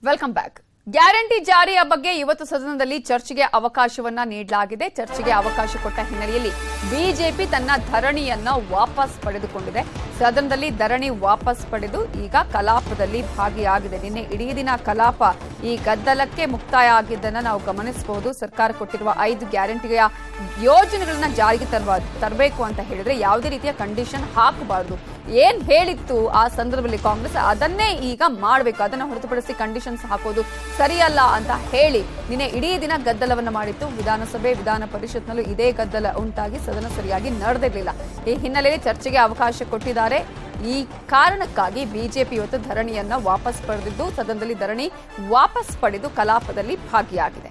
welcome back guarantee ಜಾರಿಯ ಬಗ್ಗೆ ಇವತ್ತು ಸದನದಲ್ಲಿ ಚರ್ಚೆಗೆ ಅವಕಾಶವನ್ನ ನೀಡಲಾಗಿದೆ ಚರ್ಚೆಗೆ ಅವಕಾಶ ಕೊಟ್ಟ ಹಿನ್ನೆಲೆಯಲ್ಲಿ ಬಿಜೆಪಿ ತನ್ನ ಧರಣಿಯನ್ನ ವಾಪಸ್ ಪಡೆದುಕೊಂಡಿದೆ ಸದನದಲ್ಲಿ ಧರಣಿ ವಾಪಸ್ ಪಡೆದು ಈಗ ಕಲಾಪದಲ್ಲಿ ಭಾಗಿಯಾಗಿದೆ ನಿನ್ನೆ ಇಡೀ ದಿನ ಕಲಾಪ ಈ ಗದ್ದಲಕ್ಕೆ ಮುಕ್ತಾಯ ಆಗಿದ್ದನ್ನ ನಾವು ಗಮನಿಸಬಹುದು ಸರ್ಕಾರ ಕೊಟ್ಟಿರುವ ಐದು ಗ್ಯಾರಂಟಿಯ ಯೋಜನೆಗಳನ್ನ ಜಾರಿಗೆ ತರುವ ತರಬೇಕು ಅಂತ ಹೇಳಿದ್ರೆ ಯಾವುದೇ ರೀತಿಯ ಕಂಡೀಷನ್ ಹಾಕಬಾರದು ಏನ್ ಹೇಳಿತ್ತು ಆ ಸಂದರ್ಭದಲ್ಲಿ ಕಾಂಗ್ರೆಸ್ ಅದನ್ನೇ ಈಗ ಮಾಡಬೇಕು ಅದನ್ನ ಹೊರತುಪಡಿಸಿ ಕಂಡೀಷನ್ಸ್ ಹಾಕೋದು ಸರಿಯಲ್ಲ ಅಂತ ಹೇಳಿ ನಿನ್ನೆ ಇಡೀ ದಿನ ಗದ್ದಲವನ್ನ ಮಾಡಿತ್ತು ವಿಧಾನಸಭೆ ವಿಧಾನ ಪರಿಷತ್ನಲ್ಲೂ ಇದೇ ಗದ್ದಲ ಉಂಟಾಗಿ ಸದನ ಸರಿಯಾಗಿ ನಡೆದಿರಲಿಲ್ಲ ಈ ಹಿನ್ನೆಲೆಯಲ್ಲಿ ಚರ್ಚೆಗೆ ಅವಕಾಶ ಕೊಟ್ಟಿದ್ದಾರೆ ಈ ಕಾರಣಕ್ಕಾಗಿ ಬಿಜೆಪಿ ಇವತ್ತು ಧರಣಿಯನ್ನ ವಾಪಸ್ ಪಡೆದಿದ್ದು ಸದನದಲ್ಲಿ ಧರಣಿ ವಾಪಸ್ ಪಡೆದು ಕಲಾಪದಲ್ಲಿ ಭಾಗಿಯಾಗಿದೆ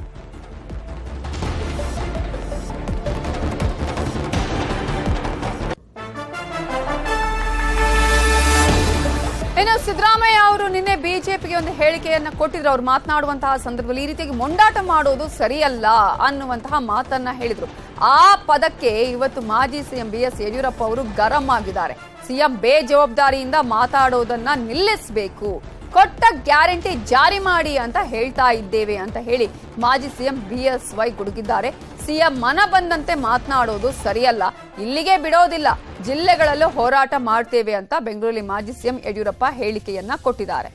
ಇನ್ನು ಸಿದ್ದರಾಮಯ್ಯ ಅವರು ನಿನ್ನೆ ಬಿಜೆಪಿಗೆ ಒಂದು ಹೇಳಿಕೆಯನ್ನ ಕೊಟ್ಟಿದ್ರು ಅವ್ರು ಮಾತನಾಡುವಂತಹ ಸಂದರ್ಭದಲ್ಲಿ ಈ ರೀತಿಯಾಗಿ ಮೊಂಡಾಟ ಮಾಡೋದು ಸರಿಯಲ್ಲ ಅನ್ನುವಂತಹ ಮಾತನ್ನ ಹೇಳಿದ್ರು ಆ ಪದಕ್ಕೆ ಇವತ್ತು ಮಾಜಿ ಸಿಎಂ ಬಿ ಎಸ್ ಯಡಿಯೂರಪ್ಪ ಅವರು ಗರಂ ಆಗಿದ್ದಾರೆ ಸಿಎಂ ಬೇಜವಾಬ್ದಾರಿಯಿಂದ ಮಾತಾಡೋದನ್ನ ನಿಲ್ಲಿಸಬೇಕು ಕೊಟ್ಟ ಗ್ಯಾರಂಟಿ ಜಾರಿ ಮಾಡಿ ಅಂತ ಹೇಳ್ತಾ ಇದ್ದೇವೆ ಅಂತ ಹೇಳಿ ಮಾಜಿ ಸಿಎಂ ಬಿ ಎಸ್ ವೈ ಗುಡುಗಿದ್ದಾರೆ ಸಿಎಂ ಮನ ಬಂದಂತೆ ಮಾತನಾಡೋದು ಸರಿಯಲ್ಲ ಇಲ್ಲಿಗೆ ಬಿಡೋದಿಲ್ಲ ಜಿಲ್ಲೆಗಳಲ್ಲೂ ಹೋರಾಟ ಮಾಡ್ತೇವೆ ಅಂತ ಬೆಂಗಳೂರಲ್ಲಿ ಮಾಜಿ ಸಿಎಂ ಯಡಿಯೂರಪ್ಪ ಹೇಳಿಕೆಯನ್ನ ಕೊಟ್ಟಿದ್ದಾರೆ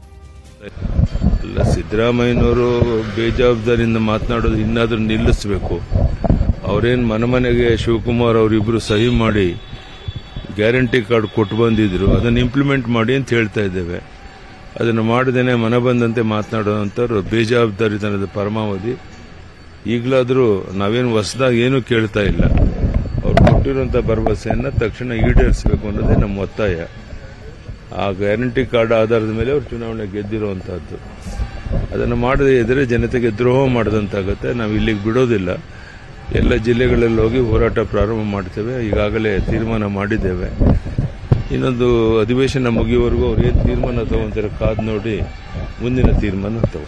ಅಲ್ಲ ಸಿದ್ದರಾಮಯ್ಯನವರು ಬೇಜವಾಬ್ದಾರಿಯಿಂದ ಮಾತನಾಡೋದು ಇನ್ನಾದ್ರೂ ನಿಲ್ಲಿಸಬೇಕು ಅವರೇನು ಮನೆ ಮನೆಗೆ ಶಿವಕುಮಾರ್ ಅವರಿಬ್ರು ಸಹಿ ಮಾಡಿ ಗ್ಯಾರಂಟಿ ಕಾರ್ಡ್ ಕೊಟ್ಟು ಬಂದಿದ್ರು ಅದನ್ನು ಇಂಪ್ಲಿಮೆಂಟ್ ಮಾಡಿ ಅಂತ ಹೇಳ್ತಾ ಇದ್ದೇವೆ ಅದನ್ನು ಮಾಡದೇನೆ ಮನ ಬಂದಂತೆ ಮಾತನಾಡುವಂಥವ್ರು ಬೇಜವಾಬ್ದಾರಿತನದ ಪರಮಾವಧಿ ಈಗಲಾದರೂ ನಾವೇನು ಹೊಸದಾಗಿ ಏನೂ ಕೇಳ್ತಾ ಇಲ್ಲ ಅವ್ರು ಕೊಟ್ಟಿರುವಂಥ ಭರವಸೆಯನ್ನು ತಕ್ಷಣ ಈಡೇರಿಸಬೇಕು ಅನ್ನೋದೇ ನಮ್ಮ ಒತ್ತಾಯ ಆ ಗ್ಯಾರಂಟಿ ಕಾರ್ಡ್ ಆಧಾರದ ಮೇಲೆ ಅವರು ಚುನಾವಣೆ ಗೆದ್ದಿರುವಂತಹದ್ದು ಅದನ್ನು ಮಾಡದೇ ಇದ್ರೆ ಜನತೆಗೆ ದ್ರೋಹ ಮಾಡಿದಂತಾಗುತ್ತೆ ನಾವು ಇಲ್ಲಿಗೆ ಬಿಡೋದಿಲ್ಲ ಎಲ್ಲ ಜಿಲ್ಲೆಗಳಲ್ಲಿ ಹೋಗಿ ಹೋರಾಟ ಪ್ರಾರಂಭ ಮಾಡ್ತೇವೆ ಈಗಾಗಲೇ ತೀರ್ಮಾನ ಮಾಡಿದ್ದೇವೆ ಇನ್ನೊಂದು ಅಧಿವೇಶನ ಮುಗಿಯುವವರೆಗೂ ಅವ್ರು ಏನು ತೀರ್ಮಾನ ತಗೊಂತಾರೆ ಕಾದ್ ನೋಡಿ ಮುಂದಿನ ತೀರ್ಮಾನ ತಗೋ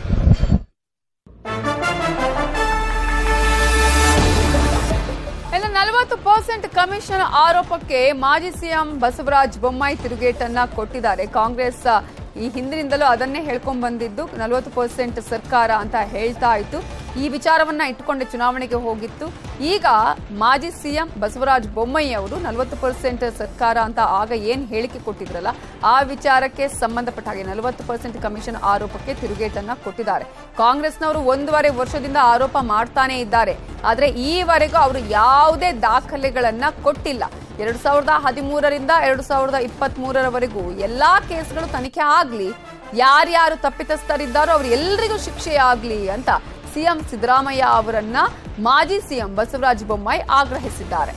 ಇನ್ನು ನಲವತ್ತು ಪರ್ಸೆಂಟ್ ಕಮಿಷನ್ ಆರೋಪಕ್ಕೆ ಮಾಜಿ ಸಿಎಂ ಬಸವರಾಜ ಬೊಮ್ಮಾಯಿ ತಿರುಗೇಟನ್ನ ಕೊಟ್ಟಿದ್ದಾರೆ ಕಾಂಗ್ರೆಸ್ ಈ ಹಿಂದಿನಿಂದಲೂ ಅದನ್ನೇ ಹೇಳ್ಕೊಂಡ್ ಬಂದಿದ್ದು ನಲವತ್ತು ಪರ್ಸೆಂಟ್ ಸರ್ಕಾರ ಅಂತ ಹೇಳ್ತಾ ಇತ್ತು ಈ ವಿಚಾರವನ್ನ ಇಟ್ಟುಕೊಂಡೆ ಚುನಾವಣೆಗೆ ಹೋಗಿತ್ತು ಈಗ ಮಾಜಿ ಸಿಎಂ ಬಸವರಾಜ ಬೊಮ್ಮಾಯಿ ಅವರು ನಲವತ್ತು ಪರ್ಸೆಂಟ್ ಸರ್ಕಾರ ಅಂತ ಆಗ ಏನ್ ಹೇಳಿಕೆ ಕೊಟ್ಟಿದ್ರಲ್ಲ ಆ ವಿಚಾರಕ್ಕೆ ಸಂಬಂಧಪಟ್ಟ ಹಾಗೆ ನಲವತ್ತು ಪರ್ಸೆಂಟ್ ಕಮಿಷನ್ ಆರೋಪಕ್ಕೆ ತಿರುಗೇಟನ್ನ ಕೊಟ್ಟಿದ್ದಾರೆ ಕಾಂಗ್ರೆಸ್ನವರು ಒಂದೂವರೆ ವರ್ಷದಿಂದ ಆರೋಪ ಮಾಡ್ತಾನೆ ಇದ್ದಾರೆ ಆದ್ರೆ ಈವರೆಗೂ ಅವರು ಯಾವುದೇ ದಾಖಲೆಗಳನ್ನ ಕೊಟ್ಟಿಲ್ಲ ಎರಡ್ ಸಾವಿರದ ಹದಿಮೂರರಿಂದ ಎರಡು ಸಾವಿರದ ಇಪ್ಪತ್ತ್ ಮೂರರವರೆಗೂ ಎಲ್ಲಾ ಕೇಸ್ಗಳು ತನಿಖೆ ಆಗ್ಲಿ ಯಾರ್ಯಾರು ತಪ್ಪಿತಸ್ಥರಿದ್ದಾರೋ ಅವ್ರು ಎಲ್ರಿಗೂ ಶಿಕ್ಷೆ ಆಗ್ಲಿ ಅಂತ ಸಿಎಂ ಸಿದ್ದರಾಮಯ್ಯ ಅವರನ್ನ ಮಾಜಿ ಸಿಎಂ ಬಸವರಾಜ ಬೊಮ್ಮಾಯಿ ಆಗ್ರಹಿಸಿದ್ದಾರೆ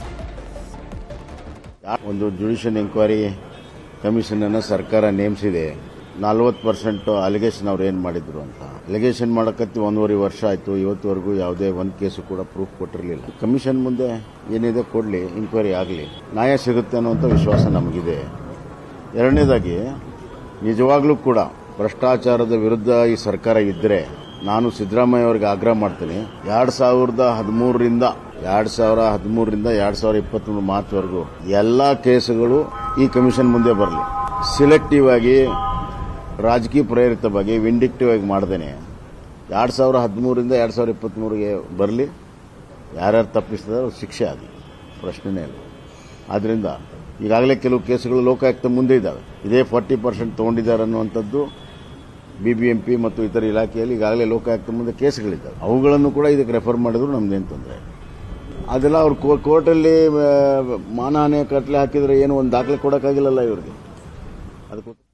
ಒಂದು ಜುಡಿಷಿಯಲ್ ಎಂಕ್ವೈರಿ ಕಮಿಷನ್ ಅನ್ನು ಸರ್ಕಾರ ನೇಮಿಸಿದೆ ನಲ್ವತ್ತು ಪರ್ಸೆಂಟ್ ಅಲಿಗೇಷನ್ ಅವ್ರು ಏನು ಮಾಡಿದ್ರು ಅಂತ ಅಲಿಗೇಷನ್ ಮಾಡಕತ್ತಿ ಒಂದೂವರೆ ವರ್ಷ ಆಯಿತು ಇವತ್ತುವರೆಗೂ ಯಾವುದೇ ಒಂದು ಕೇಸು ಕೂಡ ಪ್ರೂಫ್ ಕೊಟ್ಟಿರಲಿಲ್ಲ ಕಮಿಷನ್ ಮುಂದೆ ಏನಿದೆ ಕೊಡಲಿ ಎಂಕ್ವೈರಿ ಆಗಲಿ ನ್ಯಾಯ ಸಿಗುತ್ತೆ ಅನ್ನುವಂಥ ವಿಶ್ವಾಸ ನಮಗಿದೆ ಎರಡನೇದಾಗಿ ನಿಜವಾಗ್ಲೂ ಕೂಡ ಭ್ರಷ್ಟಾಚಾರದ ವಿರುದ್ಧ ಈ ಸರ್ಕಾರ ಇದ್ದರೆ ನಾನು ಸಿದ್ದರಾಮಯ್ಯ ಅವರಿಗೆ ಆಗ್ರಹ ಮಾಡ್ತೀನಿ ಎರಡ್ ಸಾವಿರದ ಹದಿಮೂರರಿಂದ ಎರಡ್ ಸಾವಿರ ಹದಿಮೂರರಿಂದ ಎರಡ್ ಸಾವಿರ ಇಪ್ಪತ್ಮೂರು ಮಾರ್ಚ್ವರೆಗೂ ಎಲ್ಲಾ ಕೇಸುಗಳು ಈ ಕಮಿಷನ್ ಮುಂದೆ ಬರಲಿ ಸಿಲೆಕ್ಟಿವ್ ಆಗಿ ರಾಜಕೀಯ ಪ್ರೇರಿತವಾಗಿ ವಿಂಡಿಕ್ಟಿವ್ ಆಗಿ ಮಾಡ್ದೇನೆ ಎರಡ್ ಸಾವಿರ ಹದಿಮೂರರಿಂದ ಎರಡ್ ಸಾವಿರ ಇಪ್ಪತ್ಮೂರಿಗೆ ಬರಲಿ ಯಾರ್ಯಾರು ತಪ್ಪಿಸಿದ್ರೆ ಅವ್ರಿಗೆ ಶಿಕ್ಷೆ ಆಗಲಿ ಪ್ರಶ್ನೆನೇ ಇಲ್ಲ ಆದ್ರಿಂದ ಈಗಾಗಲೇ ಕೆಲವು ಕೇಸುಗಳು ಲೋಕಾಯುಕ್ತ ಮುಂದೆ ಇದ್ದಾವೆ ಇದೇ ಫಾರ್ಟಿ ಪರ್ಸೆಂಟ್ ತೊಗೊಂಡಿದ್ದಾರೆ ಅನ್ನುವಂಥದ್ದು ಬಿಬಿಎಂಪಿ ಮತ್ತು ಇತರ ಇಲಾಖೆಯಲ್ಲಿ ಈಗಾಗಲೇ ಲೋಕಾಯುಕ್ತ ಮುಂದೆ ಕೇಸುಗಳಿದ್ದಾವೆ ಅವುಗಳನ್ನು ಕೂಡ ಇದಕ್ಕೆ ರೆಫರ್ ಮಾಡಿದ್ರು ನಮ್ದೇನು ತೊಂದರೆ ಅದೆಲ್ಲ ಅವ್ರು ಕೋ- ಕೋರ್ಟಲ್ಲಿ ಆ, ಮಾನಹಾನಿ ಕಟ್ಲೆ ಹಾಕಿದ್ರೆ ಏನು ಒಂದು ದಾಖಲೆ ಕೊಡೋಕ್ಕಾಗಿಲ್ಲಲ್ಲ ಇವ್ರಿಗೆ ಅದಕ್ಕೆ